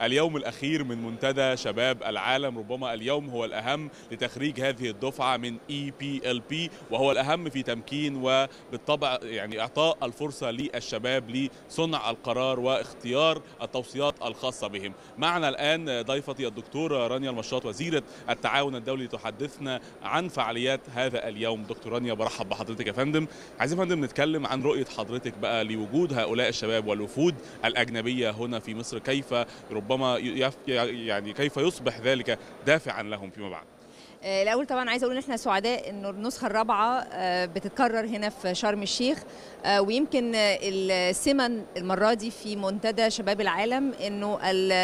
اليوم الأخير من منتدى شباب العالم ربما اليوم هو الأهم لتخريج هذه الدفعة من اي بي ال بي وهو الأهم في تمكين وبالطبع يعني إعطاء الفرصة للشباب لصنع القرار واختيار التوصيات الخاصة بهم معنا الآن ضيفتي الدكتورة رانيا المشاط وزيرة التعاون الدولي تحدثنا عن فعاليات هذا اليوم دكتور رانيا برحب بحضرتك يا فندم عايزين يا فندم نتكلم عن رؤية حضرتك بقى لوجود هؤلاء الشباب والوفود الأجنبية هنا في مصر كيف ربما يف يعني كيف يصبح ذلك دافعا لهم فيما بعد الاول طبعا عايزه اقول ان احنا سعداء انه النسخه الرابعه بتتكرر هنا في شرم الشيخ ويمكن السمن المره دي في منتدى شباب العالم انه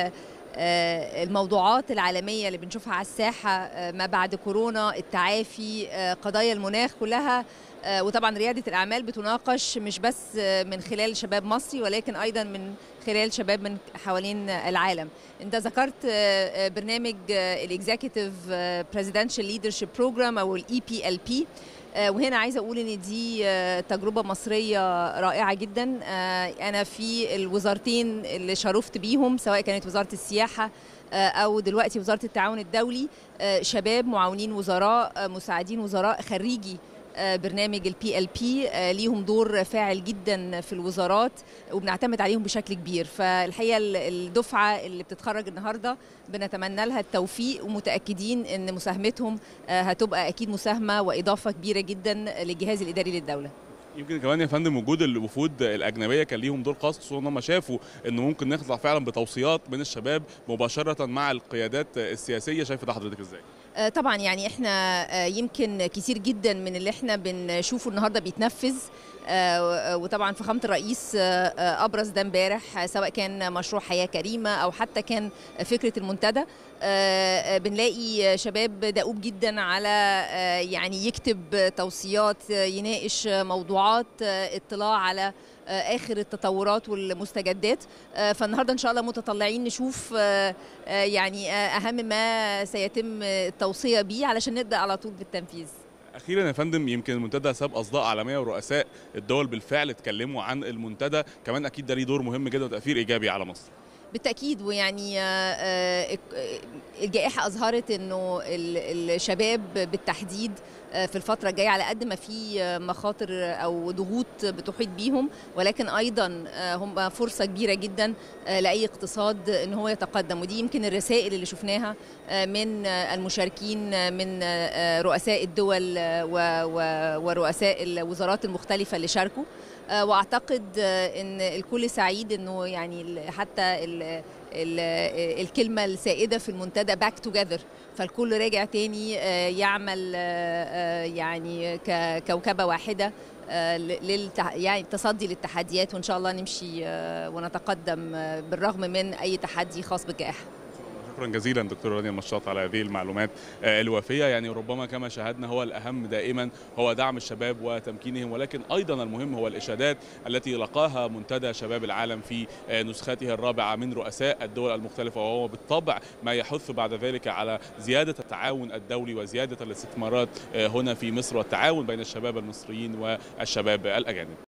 الموضوعات العالميه اللي بنشوفها على الساحه ما بعد كورونا التعافي قضايا المناخ كلها وطبعا رياده الاعمال بتناقش مش بس من خلال شباب مصري ولكن ايضا من خلال شباب من حوالين العالم انت ذكرت برنامج الاكزيكتيف بريزيدنشال ليدرشيب بروجرام او الاي بي ال بي وهنا عايزه اقول ان دي تجربه مصريه رائعه جدا انا في الوزارتين اللي شرفت بيهم سواء كانت وزاره السياحه او دلوقتي وزاره التعاون الدولي شباب معاونين وزراء مساعدين وزراء خريجي برنامج البي ال بي ليهم دور فاعل جدا في الوزارات وبنعتمد عليهم بشكل كبير فالحقيقه الدفعه اللي بتتخرج النهارده بنتمنى لها التوفيق ومتاكدين ان مساهمتهم هتبقى اكيد مساهمه واضافه كبيره جدا للجهاز الاداري للدوله يمكن كمان يا فندم وجود الوفود الاجنبيه كان ليهم دور خاص خصوصا ان هم شافوا انه ممكن نطلع فعلا بتوصيات من الشباب مباشره مع القيادات السياسيه شايف ده حضرتك ازاي؟ طبعا يعني احنا يمكن كتير جدا من اللي احنا بنشوفه النهارده بيتنفذ وطبعا فخامه الرئيس ابرز ده امبارح سواء كان مشروع حياه كريمه او حتى كان فكره المنتدى بنلاقي شباب دؤوب جدا على يعني يكتب توصيات يناقش موضوعات اطلاع على اخر التطورات والمستجدات فالنهارده ان شاء الله متطلعين نشوف يعني اهم ما سيتم التوصيه بيه علشان نبدا على طول بالتنفيذ اخيرا يا فندم يمكن المنتدى ساب اصداء عالميه ورؤساء الدول بالفعل اتكلموا عن المنتدى كمان اكيد ده ليه دور مهم جدا وتاثير ايجابي على مصر بالتاكيد ويعني الجائحه اظهرت انه الشباب بالتحديد في الفترة الجاية على قد ما في مخاطر أو ضغوط بتحيط بيهم ولكن أيضا هم فرصة كبيرة جدا لأي اقتصاد أن هو يتقدم ودي يمكن الرسائل اللي شفناها من المشاركين من رؤساء الدول ورؤساء الوزارات المختلفة اللي شاركوا واعتقد ان الكل سعيد انه يعني حتى ال ال الكلمه السائده في المنتدى باك توجذر فالكل راجع تاني يعمل يعني ككوكبه واحده يعني التصدي للتحديات وان شاء الله نمشي ونتقدم بالرغم من اي تحدي خاص بالجائحه شكرا جزيلا دكتور رانيا المشاط على هذه المعلومات الوافيه يعني ربما كما شاهدنا هو الاهم دائما هو دعم الشباب وتمكينهم ولكن ايضا المهم هو الاشادات التي لقاها منتدى شباب العالم في نسخته الرابعه من رؤساء الدول المختلفه وهو بالطبع ما يحث بعد ذلك على زياده التعاون الدولي وزياده الاستثمارات هنا في مصر والتعاون بين الشباب المصريين والشباب الاجانب